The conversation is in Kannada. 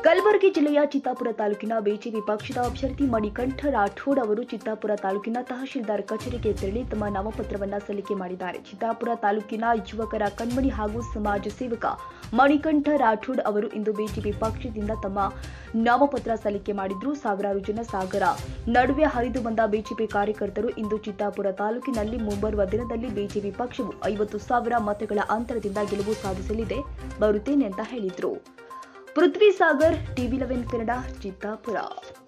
ಕಲಬುರಗಿ ಜಿಲ್ಲೆಯ ಚಿತ್ತಾಪುರ ತಾಲೂಕಿನ ಬಿಜೆಪಿ ಪಕ್ಷದ ಅಭ್ಯರ್ಥಿ ಮಣಿಕಂಠ ರಾಠೋಡ್ ಅವರು ಚಿತ್ತಾಪುರ ತಾಲೂಕಿನ ತಹಶೀಲ್ದಾರ್ ಕಚೇರಿಗೆ ತೆರಳಿ ತಮ್ಮ ನಾಮಪತ್ರವನ್ನ ಸಲ್ಲಿಕೆ ಮಾಡಿದ್ದಾರೆ ಚಿತ್ತಾಪುರ ತಾಲೂಕಿನ ಯುವಕರ ಕಣ್ಮಣಿ ಹಾಗೂ ಸಮಾಜ ಸೇವಕ ಮಣಿಕಂಠ ರಾಠೋಡ್ ಅವರು ಇಂದು ಬಿಜೆಪಿ ಪಕ್ಷದಿಂದ ತಮ್ಮ ನಾಮಪತ್ರ ಸಲ್ಲಿಕೆ ಮಾಡಿದ್ರು ಸಾವಿರಾರು ಜನ ಸಾಗರ ನಡುವೆ ಹರಿದು ಬಂದ ಬಿಜೆಪಿ ಕಾರ್ಯಕರ್ತರು ಇಂದು ಚಿತ್ತಾಪುರ ತಾಲೂಕಿನಲ್ಲಿ ಮುಂಬರುವ ದಿನದಲ್ಲಿ ಬಿಜೆಪಿ ಪಕ್ಷವು ಐವತ್ತು ಸಾವಿರ ಮತಗಳ ಅಂತರದಿಂದ ಗೆಲುವು ಸಾಧಿಸಲಿದೆ ಬರುತ್ತೇನೆ ಅಂತ ಹೇಳಿದ್ರು ಪೃಥ್ವಿ ಸಾಗರ್ ಟಿವಿ ಲೆವೆನ್ ಕನ್ನಡ ಚಿತ್ತಾಪುರ